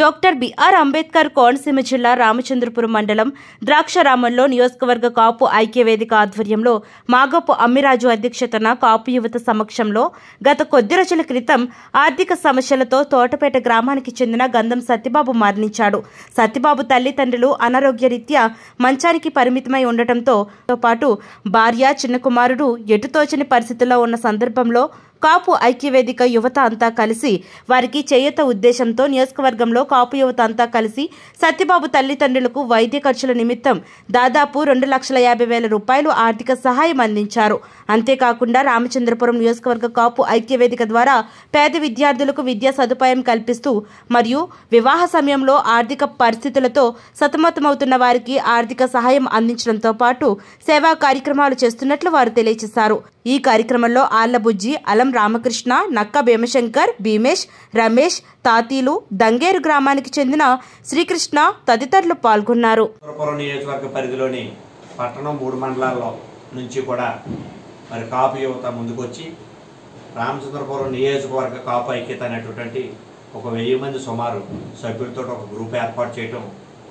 doctor BR Ambedkar Konaseema జిల్లా రామచంద్రపురం మండలం ద్రాక్షారామంలో నియోజకవర్గ కాపు ఐక్యవేదిక ఆధ్వర్యంలో మాగపు అమ్మిరాజు అధ్యక్షతన కాపు యువత సమక్షంలో గత కొద్ది రోజుల క్రితం ఆర్థిక సమస్యలతో తోటపేట గ్రామానికి చెందిన గంధం సత్యబాబు మరణించాడు సత్యబాబు తల్లిదండ్రులు అనారోగ్యరీత్యా మంచానికి పరిమితమై ఉండటంతో తో పాటు భార్య చిన్న కుమారుడు ఎటుతోచని పరిస్థితుల్లో ఉన్న సందర్భంలో కాపు ఐక్యవేదిక యువత అంతా కలిసి వారికి చేయూత ఉద్దేశంతో నియోజకవర్గంలో కాపు యువత అంతా కలిసి సత్యబాబు తల్లిదండ్రులకు వైద్య ఖర్చుల నిమిత్తం దాదాపు రెండు లక్షల యాభై వేల రూపాయలు ఆర్థిక సహాయం అందించారు అంతేకాకుండా రామచంద్రపురం నియోజకవర్గ కాపు ఐక్యవేదిక ద్వారా పేద విద్యార్థులకు విద్యా సదుపాయం కల్పిస్తూ మరియు వివాహ సమయంలో ఆర్థిక పరిస్థితులతో సతమతమవుతున్న వారికి ఆర్థిక సహాయం అందించడంతో పాటు సేవా కార్యక్రమాలు చేస్తున్నట్లు వారు తెలియజేశారు ఈ కార్యక్రమంలో ఆళ్లబుజ్జి అలం రామకృష్ణ నక్క భీమశంకర్ భీమేష్ రమేష్ తాతీలు దంగేరు గ్రామానికి చెందిన శ్రీకృష్ణ తదితరులు పాల్గొన్నారు ఉత్తరపురం నియోజకవర్గ పరిధిలోని పట్టణం మూడు మండలాల్లో నుంచి కూడా మరి కాపు యువత ముందుకొచ్చి రామచంద్రపురం నియోజకవర్గ కాపు ఐక్యత అనేటటువంటి ఒక వెయ్యి మంది సుమారు సభ్యులతో ఒక గ్రూప్ ఏర్పాటు చేయటం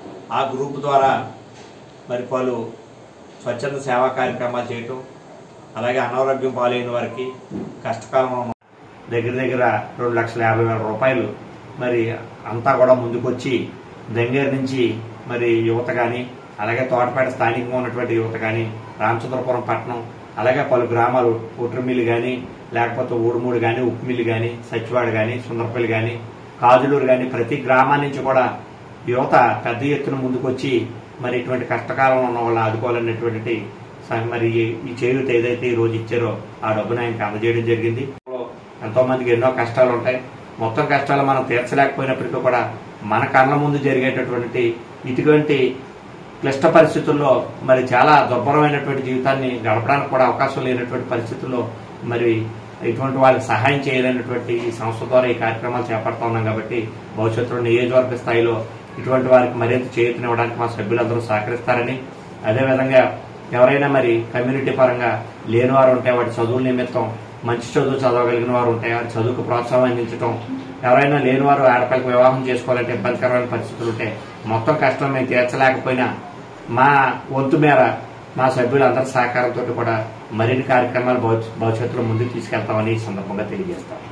ఆ గ్రూప్ ద్వారా మరి పలు స్వచ్ఛంద సేవా కార్యక్రమాలు చేయటం అలాగే అనారోగ్యం పాలైన వారికి కష్టకాలం దగ్గర దగ్గర రెండు లక్షల యాభై వేల రూపాయలు మరి అంతా కూడా ముందుకొచ్చి దంగేరు నుంచి మరి యువత కానీ అలాగే తోటపేట స్థానికంగా ఉన్నటువంటి యువత కానీ రామచంద్రపురం పట్టణం అలాగే పలు గ్రామాలు ఉట్రమిల్లి కానీ లేకపోతే ఊడుమూడి కానీ ఉప్పుమిల్లి కానీ సచివాడ కానీ సుందరపల్లి కానీ కాజులూరు కానీ ప్రతి గ్రామం నుంచి కూడా యువత పెద్ద ఎత్తున ముందుకొచ్చి మరి ఇటువంటి కష్టకాలంలో ఉన్న వాళ్ళని ఆదుకోవాలనేటువంటి స- మరి ఈ- ఈ చేయూత ఏదైతే ఈ రోజు ఇచ్చారో ఆ డబ్బును ఆయనకి అందజేయడం జరిగింది ఎంతో మందికి ఎన్నో కష్టాలు ఉంటాయి మొత్తం కష్టాలు మనం తీర్చలేకపోయినప్పటికీ కూడా మన కళ్ళ ముందు జరిగేటటువంటి ఇటువంటి క్లిష్ట పరిస్థితుల్లో మరి చాలా దుర్భరమైనటువంటి జీవితాన్ని గడపడానికి కూడా అవకాశం లేనటువంటి పరిస్థితుల్లో మరి ఇటువంటి వాళ్ళకి సహాయం చేయలేనటువంటి ఈ సంస్థ ద్వారా ఈ కార్యక్రమాలు చేపడతా ఉన్నాం కాబట్టి భవిష్యత్తులో నియోజకవర్గ స్థాయిలో ఇటువంటి వారికి మరింత చేయూతనివ్వడానికి మా సభ్యులందరూ సహకరిస్తారని అదేవిధంగా ఎవరైనా మరి కమ్యూనిటీ పరంగా లేని వారు ఉంటే వాటి చదువుల నిమిత్తం మంచి చదువు చదవగలిగిన వారు ఉంటే వారి చదువుకు ప్రోత్సాహం అందించడం ఎవరైనా లేని వారు ఆడపిల్లకి వివాహం చేసుకోవాలంటే ఇబ్బందికరమైన పరిస్థితులు ఉంటే మొత్తం కష్టం మేము తీర్చలేకపోయినా మా వంతు మేర మా సభ్యులందరి సహకారంతో కూడా మరిన్ని కార్యక్రమాలు భవిష్య- భవిష్యత్తులో ముందుకు తీసుకెళ్తామని ఈ సందర్భంగా తెలియజేస్తాం